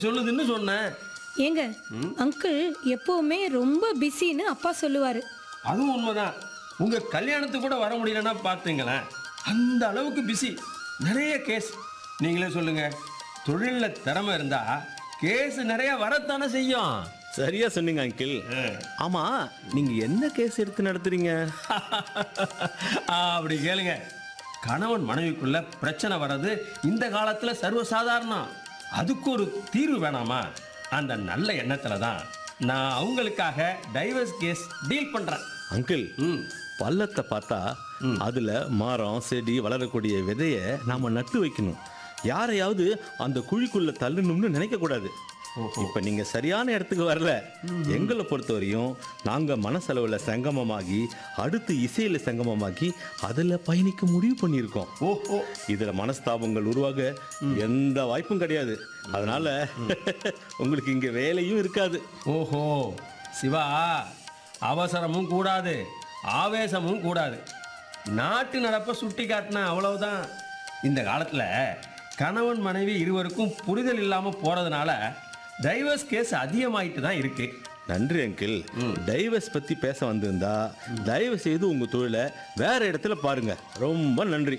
சொல்லுதுன்னு சொன்னேன் ஏங்க அங்கிள் எப்பவுமே ரொம்ப பிஸின்னு அப்பா சொல்லுவாரு அதுவும் உண்மைதான் உங்க கல்யாணத்துக்கு கூட வர முடியலன்னா பார்த்துங்களேன் அந்த அளவுக்கு பிஸி நிறைய கேஸ் நீங்களே சொல்லுங்க தொழில்ல திறமை இருந்தா கேஸ் நிறைய வரத்தானே செய்யும் சரியா சொன்னீங்க அங்கிள் ஆமா நீங்க என்ன கேஸ் எடுத்து நடத்துறீங்க அப்படி கேளுங்க கணவன் மனைவிக்குள்ள பிரச்சனை வர்றது இந்த காலத்துல சர்வசாதாரணம் அதுக்கு ஒரு தீர்வு வேணாமா அந்த நல்ல எண்ணத்துல தான் நான் அவங்களுக்காக டைவர்ஸ் கேஸ் டீல் பண்றேன் அங்கிள் ம் பள்ளத்தை பார்த்தா அதுல மரம் செடி வளரக்கூடிய விதைய நாம நட்டு வைக்கணும் யாரையாவது அந்த குழிக்குள்ள தள்ளணும்னு நினைக்க கூடாது இப்ப நீங்க சரியான இடத்துக்கு வரல எங்களை பொறுத்தவரையும் நாங்க மனசளவுல சங்கமமாகி அடுத்து இசையில சங்கமமாகி அதுல பயணிக்க முடிவு பண்ணியிருக்கோம் ஓஹோ இதுல மனஸ்தாபங்கள் உருவாக எந்த வாய்ப்பும் கிடையாது அதனால உங்களுக்கு இங்க வேலையும் இருக்காது ஓஹோ சிவா அவசரமும் கூடாது ஆவேசமும் கூடாது நாட்டு நடப்பை சுட்டி காட்டின அவ்வளவுதான் இந்த காலத்தில் கணவன் மனைவி இருவருக்கும் புரிதல் இல்லாமல் போகிறதுனால டைவர்ஸ் கேஸ் அதிகமாயிட்டு தான் இருக்கு நன்றி அங்கிள் டைவர்ஸ் பத்தி பேச வந்திருந்தா தயவு செய்து உங்க தொழிலை வேற இடத்துல பாருங்க ரொம்ப நன்றி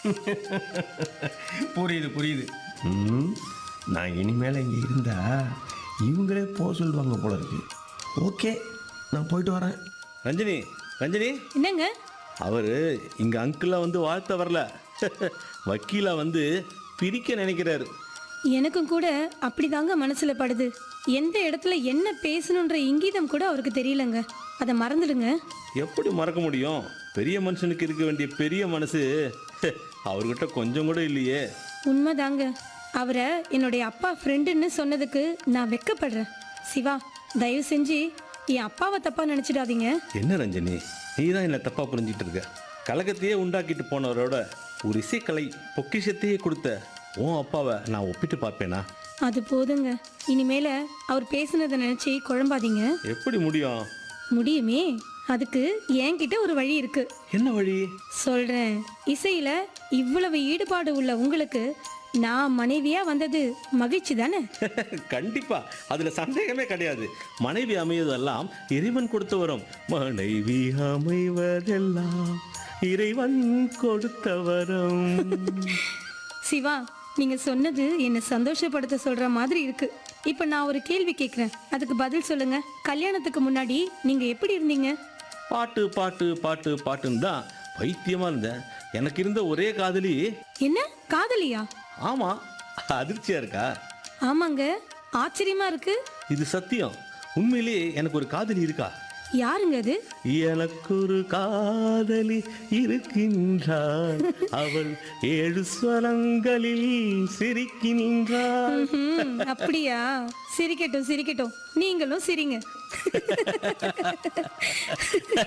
புரியுது புரியுது ம், நான் இனிமேல் இங்கே இருந்தா இவங்களே போக சொல்லுவாங்க போல இருக்கு ஓகே நான் போயிட்டு வரேன் ரஞ்சினி ரஞ்சினி என்னங்க அவரு இங்க அங்கிளா வந்து வாழ்த்த வரல வக்கீலா வந்து பிரிக்க நினைக்கிறாரு எனக்கும் கூட அப்படிதாங்க மனசுல படுது எந்த இடத்துல என்ன பேசணுன்ற இங்கீதம் கூட அவருக்கு தெரியலங்க அதை மறந்துடுங்க எப்படி மறக்க முடியும் பெரிய மனுஷனுக்கு இருக்க வேண்டிய பெரிய மனசு அவர்கிட்ட கொஞ்சம் கூட இல்லையே உண்மைதாங்க அவரை என்னுடைய அப்பா ஃப்ரெண்டுன்னு சொன்னதுக்கு நான் வெக்கப்படுறேன் சிவா தயவு செஞ்சு என் அப்பாவை தப்பா நினைச்சிடாதீங்க என்ன ரஞ்சனி நீ தான் என்ன தப்பா புரிஞ்சிட்டு இருக்க கலகத்தையே உண்டாக்கிட்டு போனவரோட ஒரு இசைக்கலை பொக்கிஷத்தையே கொடுத்த உன் அப்பாவை நான் ஒப்பிட்டு பார்ப்பேனா அது போதுங்க இனிமேல அவர் பேசுனதை நினைச்சு குழம்பாதீங்க எப்படி முடியும் முடியுமே அதுக்கு என்கிட்ட ஒரு வழி இருக்கு என்ன வழி சொல்றேன் இசையில இவ்வளவு ஈடுபாடு உள்ள உங்களுக்கு நான் மனைவியா வந்தது மகிழ்ச்சி தானே கண்டிப்பா அதுல சந்தேகமே கிடையாது மனைவி அமைவதெல்லாம் இறைவன் கொடுத்து வரும் மனைவி அமைவதெல்லாம் இறைவன் கொடுத்த வரம் சிவா நீங்க சொன்னது என்னை சந்தோஷப்படுத்த சொல்ற மாதிரி இருக்கு இப்ப நான் ஒரு கேள்வி கேக்குறேன் அதுக்கு பதில் சொல்லுங்க கல்யாணத்துக்கு முன்னாடி நீங்க எப்படி இருந்தீங்க பாட்டு பாட்டு பாட்டு பாட்டுன்னு தான் பைத்தியமா இருந்தேன் எனக்கு இருந்த ஒரே காதலி என்ன காதலியா ஆமா அதிர்ச்சியா இருக்கா ஆமாங்க ஆச்சரியமா இருக்கு இது சத்தியம் உண்மையிலேயே எனக்கு ஒரு காதலி இருக்கா யாருங்க அது எனக்கு ஒரு காதலி இருக்கின்றாள் அவள் ஏழு ஸ்வரங்களில் சிரிக்கின்றாள் ம்ஹும், அப்படியா சிரிக்கட்டும் சிரிக்கட்டும் நீங்களும் சிரிங்க